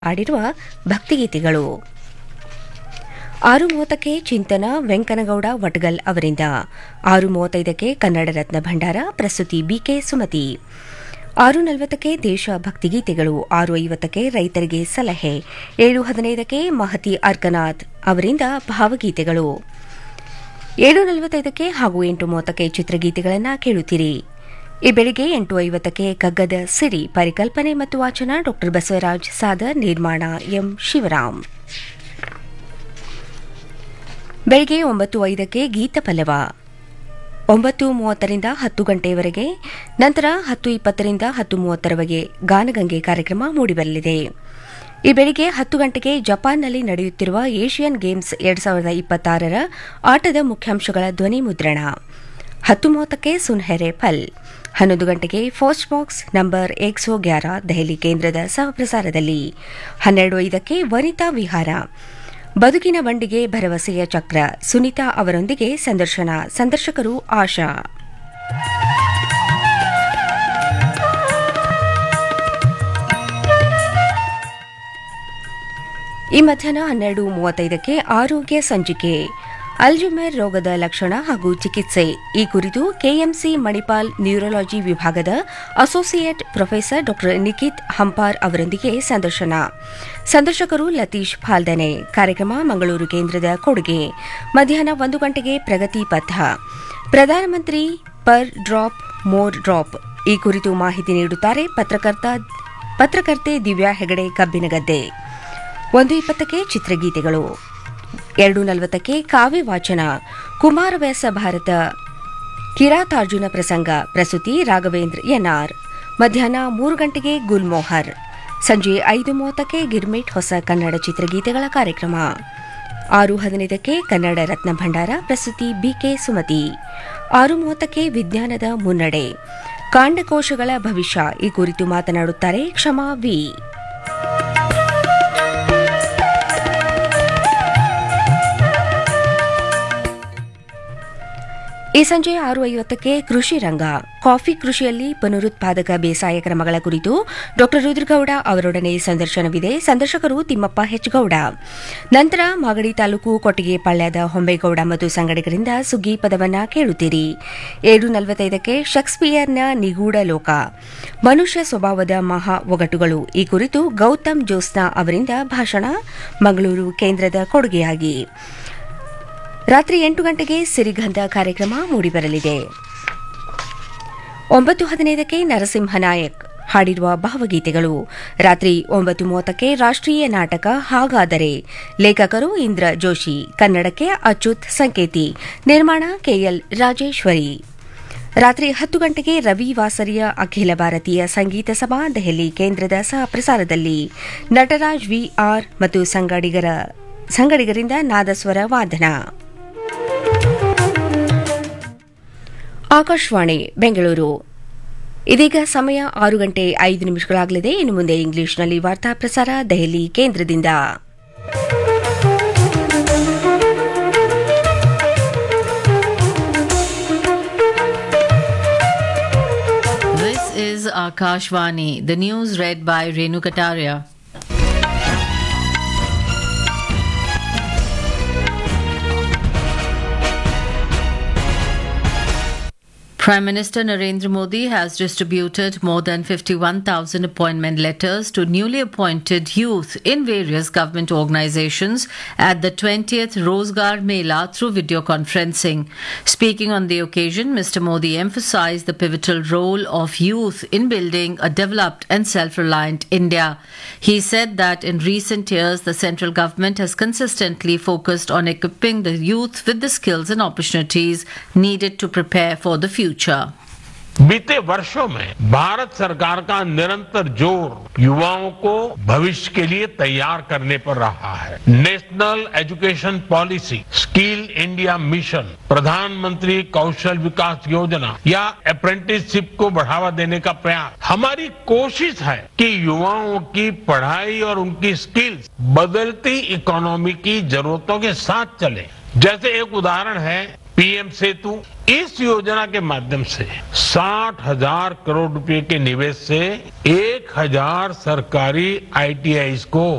ಆಡಿರುವ ಭಕ್ತಿಗೀತೆಗಳು ಆರು ಮೂವತ್ತಕ್ಕೆ ಚಿಂತನ ವೆಂಕನಗೌಡ ವಟ್ಗಲ್ ಅವರಿಂದ ಆರು ಮೂವತ್ತೈದಕ್ಕೆ ಕನ್ನಡ ರತ್ನ ಭಂಡಾರ ಪ್ರಸ್ತುತಿ ಬಿಕೆ ಸುಮತಿ ಆರು ನಲವತ್ತಕ್ಕೆ ದೇಶ ಭಕ್ತಿಗೀತೆಗಳು ಆರು ಐವತ್ತಕ್ಕೆ ರೈತರಿಗೆ ಸಲಹೆ ಏಳು ಹದಿನೈದಕ್ಕೆ ಮಹತಿ ಅರ್ಕನಾಥ್ ಅವರಿಂದ ಭಾವಗೀತೆಗಳು ಏಳು ನಲವತ್ತೈದಕ್ಕೆ ಹಾಗೂ ಎಂಟು ಮೂವತ್ತಕ್ಕೆ ಚಿತ್ರಗೀತೆಗಳನ್ನು ಕೇಳುತ್ತೀರಿ ಈ ಬೆಳಿಗ್ಗೆ ಎಂಟು ಐವತ್ತಕ್ಕೆ ಕಗ್ಗದ ಸಿರಿ ಪರಿಕಲ್ಪನೆ ಮತ್ತು ವಾಚನ ಡಾ ಬಸವರಾಜ್ ಸಾದರ್ ನಿರ್ಮಾಣ ಎಂ ಶಿವರಾಮ್ ಬೆಳಗ್ಗೆ ಒಂಬತ್ತು ಐದಕ್ಕೆ ಗೀತ ಪಲ್ಲವ ಒಂಬತ್ತು ಮೂವತ್ತರಿಂದ ಹತ್ತು ಗಂಟೆಯವರೆಗೆ ನಂತರ ಹತ್ತು ಇಪ್ಪತ್ತರಿಂದ ಹತ್ತು ಮೂವತ್ತರವರೆಗೆ ಗಾನಗಂಗೆ ಕಾರ್ಯಕ್ರಮ ಮೂಡಿಬರಲಿದೆ ಈ ಬೆಳಿಗ್ಗೆ ಹತ್ತು ಗಂಟೆಗೆ ಜಪಾನ್ನಲ್ಲಿ ನಡೆಯುತ್ತಿರುವ ಏಷ್ಯನ್ ಗೇಮ್ಸ್ ಎರಡ್ ಸಾವಿರದ ಇಪ್ಪತ್ತಾರರ ಆಟದ ಮುಖ್ಯಾಂಶಗಳ ಧ್ವನಿ ಮುದ್ರಣ ಹತ್ತು ಮೂವತ್ತಕ್ಕೆ ಸುನ್ಹೆರೆ ಫಲ್ ಹನ್ನೊಂದು ಗಂಟೆಗೆ ಫೋಸ್ಟ್ ಬಾಕ್ಸ್ ನಂಬರ್ ಎಕ್ಸೋ ಗ್ಯಾರ ದೆಹಲಿ ಕೇಂದ್ರದ ಸಹಪ್ರಸಾರದಲ್ಲಿ ಹನ್ನೆರಡು ಐದಕ್ಕೆ ವನಿತಾ ವಿಹಾರ ಬದುಕಿನ ಬಂಡಿಗೆ ಭರವಸೆಯ ಚಕ್ರ ಸುನೀತಾ ಅವರೊಂದಿಗೆ ಸಂದರ್ಶನ ಸಂದರ್ಶಕರು ಆಶಾ ಈ ಮಧ್ಯಾಹ್ನ ಹನ್ನೆರಡು ಮೂವತ್ತೈದಕ್ಕೆ ಆರೋಗ್ಯ ಸಂಚಿಕೆ ಅಲ್ಜುಮೇರ್ ರೋಗದ ಲಕ್ಷಣ ಹಾಗೂ ಚಿಕಿತ್ಸೆ ಈ ಕುರಿತು ಕೆಎಂಸಿ ಮಣಿಪಾಲ್ ನ್ಯೂರಾಲಜಿ ವಿಭಾಗದ ಅಸೋಸಿಯೇಟ್ ಪ್ರೊಫೆಸರ್ ಡಾ ನಿಖಿತ್ ಹಂಪಾರ್ ಅವರೊಂದಿಗೆ ಸಂದರ್ಶನ ಸಂದರ್ಶಕರು ಲತೀಶ್ ಫಾಲ್ದನೆ ಕಾರ್ಯಕ್ರಮ ಮಂಗಳೂರು ಕೇಂದ್ರದ ಕೊಡುಗೆ ಮಧ್ಯಾಹ್ನ ಒಂದು ಗಂಟೆಗೆ ಪ್ರಗತಿ ಪಥ ಪ್ರಧಾನಮಂತ್ರಿ ಪರ್ ಡ್ರಾಪ್ ಮೋರ್ ಡ್ರಾಪ್ ಈ ಕುರಿತು ಮಾಹಿತಿ ನೀಡುತ್ತಾರೆ ಪತ್ರಕರ್ತ ಪತ್ರಕರ್ತೆ ದಿವ್ಯಾ ಹೆಗಡೆ ಕಬ್ಬಿನಗದ್ದೆ ಒಂದು ಇಪ್ಪತ್ತಕ್ಕೆ ಚಿತ್ರಗೀತೆಗಳು ಎರಡು ನಲವತ್ತಕ್ಕೆ ಕಾವ್ಯ ವಾಚನ ಕುಮಾರವ್ಯಾಸ ಭಾರತ ಕಿರಾತಾರ್ಜುನ ಪ್ರಸಂಗ ಪ್ರಸ್ತುತಿ ರಾಘವೇಂದ್ರ ಎನ್ಆರ್ ಮಧ್ಯಾಹ್ನ ಮೂರು ಗಂಟೆಗೆ ಗುಲ್ಮೋಹರ್ ಸಂಜೆ ಐದು ಮೂವತ್ತಕ್ಕೆ ಗಿರ್ಮಿಟ್ ಹೊಸ ಕನ್ನಡ ಚಿತ್ರಗೀತೆಗಳ ಕಾರ್ಯಕ್ರಮ ಆರು ಹದಿನೈದಕ್ಕೆ ಕನ್ನಡ ರತ್ನ ಭಂಡಾರ ಪ್ರಸ್ತುತಿ ಬಿಕೆ ಸುಮತಿ ಆರು ಮೂವತ್ತಕ್ಕೆ ವಿಜ್ಞಾನದ ಮುನ್ನಡೆ ಕಾಂಡಕೋಶಗಳ ಭವಿಷ್ಯ ಈ ಕುರಿತು ಮಾತನಾಡುತ್ತಾರೆ ಕ್ಷಮಾ ವಿ ಈ ಸಂಜೆ ಆರು ಐವತ್ತಕ್ಕೆ ಕೃಷಿ ರಂಗ ಕಾಫಿ ಕೃಷಿಯಲ್ಲಿ ಪುನರುತ್ಪಾದಕ ಬೇಸಾಯ ಕ್ರಮಗಳ ಕುರಿತು ಡಾ ರುದ್ರಗೌಡ ಅವರೊಡನೆ ಸಂದರ್ಶನವಿದೆ ಸಂದರ್ಶಕರು ತಿಮ್ಮಪ್ಪ ಹೆಚ್ಗೌಡ ನಂತರ ಮಾಗಡಿ ತಾಲೂಕು ಕೊಟ್ಟಿಗೆ ಪಾಳ್ಯದ ಹೊಂಬೇಗೌಡ ಮತ್ತು ಸಂಗಡಿಗರಿಂದ ಸುಗ್ಗಿ ಪದವನ್ನ ಕೇಳುತ್ತೀರಿ ಏಳು ನಲವತ್ತೈದಕ್ಕೆ ಶೇಕ್ಸ್ಪಿಯರ್ನ ನಿಗೂಢ ಲೋಕ ಮನುಷ್ಯ ಸ್ವಭಾವದ ಮಹಾ ಒಗಟುಗಳು ಈ ಕುರಿತು ಗೌತಮ್ ಜೋಸ್ನಾ ಅವರಿಂದ ಭಾಷಣ ಮಂಗಳೂರು ಕೇಂದ್ರದ ಕೊಡುಗೆಯಾಗಿ ರಾತ್ರಿ ಎಂಟು ಗಂಟೆಗೆ ಸಿರಿಗಂಧ ಕಾರ್ಯಕ್ರಮ ಮೂಡಿಬರಲಿದೆ ಒಂಬತ್ತು ಹದಿನೈದಕ್ಕೆ ನರಸಿಂಹ ನಾಯಕ್ ಹಾಡಿರುವ ಭಾವಗೀತೆಗಳು ರಾತ್ರಿ ಒಂಬತ್ತು ಮೂವತ್ತಕ್ಕೆ ರಾಷ್ಟ್ರೀಯ ನಾಟಕ ಹಾಗಾದರೆ ಲೇಖಕರು ಇಂದ್ರ ಜೋಶಿ ಕನ್ನಡಕ್ಕೆ ಅಚ್ಯುತ್ ಸಂಕೇತಿ ನಿರ್ಮಾಣ ಕೆಎಲ್ ರಾಜೇಶ್ವರಿ ರಾತ್ರಿ ಹತ್ತು ಗಂಟೆಗೆ ರವಿ ವಾಸರಿಯ ಅಖಿಲ ಭಾರತೀಯ ಸಂಗೀತ ಸಭಾ ದೆಹಲಿ ಕೇಂದ್ರದ ಸಹ ಪ್ರಸಾರದಲ್ಲಿ ನಟರಾಜ್ ವಿಆರ್ ಮತ್ತು ಸಂಗಡಿಗರ ಸಂಗಡಿಗರಿಂದ ನಾದಸ್ವರ ವಾದನ ಆಕಾಶವಾಣಿ ಬೆಂಗಳೂರು ಇದೀಗ ಸಮಯ ಆರು ಗಂಟೆ ಐದು ನಿಮಿಷಗಳಾಗಲಿದೆ ಇನ್ನು ಮುಂದೆ ಇಂಗ್ಲಿಷ್ನಲ್ಲಿ ವಾರ್ತಾ ಪ್ರಸಾರ ದೆಹಲಿ ಕೇಂದ್ರದಿಂದ This is Akashvani, the news read by Renu Kataria. Prime Minister Narendra Modi has distributed more than 51,000 appointment letters to newly appointed youth in various government organizations at the 20th Rozgar Mela through video conferencing. Speaking on the occasion, Mr. Modi emphasized the pivotal role of youth in building a developed and self reliant India. He said that in recent years, the central government has consistently focused on equipping the youth with the skills and opportunities needed to prepare for the future. बीते वर्षों में भारत सरकार का निरंतर जोर युवाओं को भविष्य के लिए तैयार करने पर रहा है national education policy skill India mission Pradhan Mantri Kaushal विकास योजना या अप्रेंटिसशिप को बढ़ावा देने का प्रयास हमारी कोशिश है कि युवाओं की पढ़ाई और उनकी स्किल्स बदलती इकोनॉमी की जरूरतों के साथ चले जैसे एक उदाहरण है पीएम सेतु इस योजना के माध्यम से साठ हजार करोड़ रुपए के निवेश से एक हजार सरकारी आईटीआई को